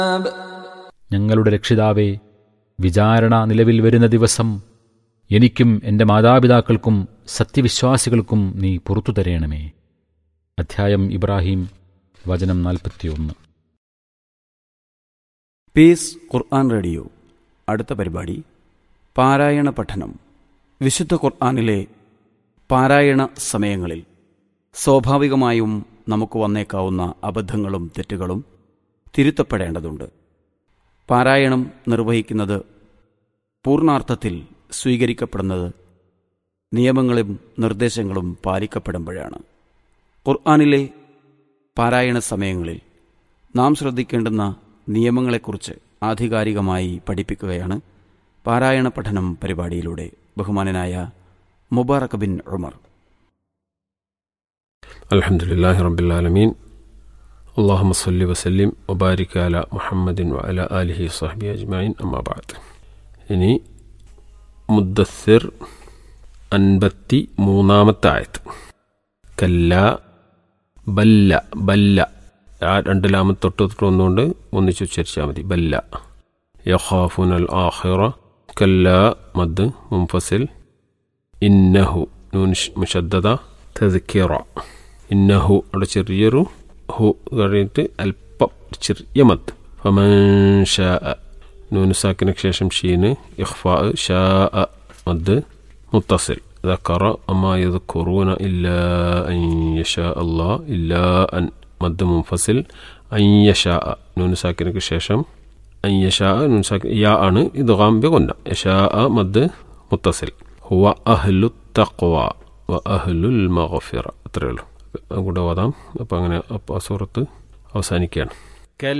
ഞങ്ങളുടെ രക്ഷിതാവേ വിചാരണ നിലവിൽ വരുന്ന ദിവസം എനിക്കും എൻ്റെ മാതാപിതാക്കൾക്കും സത്യവിശ്വാസികൾക്കും നീ പുറത്തു തരേണമേ അധ്യായം ഇബ്രാഹിം വചനം നാൽപ്പത്തിയൊന്ന് പീസ് ഖുർആൻ റേഡിയോ അടുത്ത പരിപാടി പാരായണ പഠനം വിശുദ്ധ ഖുർആനിലെ പാരായണ സമയങ്ങളിൽ സ്വാഭാവികമായും നമുക്ക് വന്നേക്കാവുന്ന അബദ്ധങ്ങളും തെറ്റുകളും തിരുത്തപ്പെടേണ്ടതുണ്ട് പാരായണം നിർവഹിക്കുന്നത് പൂർണാർത്ഥത്തിൽ സ്വീകരിക്കപ്പെടുന്നത് നിയമങ്ങളും നിർദ്ദേശങ്ങളും പാലിക്കപ്പെടുമ്പോഴാണ് ഖുർആനിലെ പാരായണ സമയങ്ങളിൽ നാം ശ്രദ്ധിക്കേണ്ടുന്ന നിയമങ്ങളെക്കുറിച്ച് ആധികാരികമായി പഠിപ്പിക്കുകയാണ് പാരായണ പഠനം പരിപാടിയിലൂടെ ബഹുമാനനായ മുബാറക് ബിൻ ഉമർ الحمد لله رب العالمين اللهم صل وسلم وبارك على محمد وعلى آله وصحبه أجمعين أما بعد ഇനി മുദ്ദസ്സിർ അൻപത്തി മൂന്നാമത്തെ ആയത്ത് കല്ല ബല്ല ബല്ല ആ രണ്ട് ലാമ തൊട്ട് തൊട്ട് ഒന്നുകൊണ്ട് ഒന്നിച്ച് ഉച്ചരിച്ചാൽ മതി ബല്ല യഖാഫുനൽ ആഖിറ കല്ല മദ് മുംഫസിൽ ഇന്നഹു നൂൻ മുഷദ്ദത തദ്ക്കിറ ഇന്നഹു അവിടെ ചെറിയൊരു ഹു കഴിഞ്ഞിട്ട് അല്പം ചെറിയ മത്ത് ഫമൻ ഷാ നൂന് സാക്കിന് ശേഷം ഷീന് ഇഖ്ഫാ ഷാ മദ് മുത്തസിൽ ذكر أما يذكرون إلا أن يشاء الله إلا أن مد منفصل أن يشاء نون ساكن ശേഷം أن يشاء نون ساكن يا أن إدغام بغنى يشاء مد متصل هو أهل التقوى وأهل المغفرة അത്രയേ ഉള്ളൂ കൂടെ ഓതാം അപ്പം അങ്ങനെ അപ്പോൾ ആ സൂറത്ത് അവസാനിക്കുകയാണ്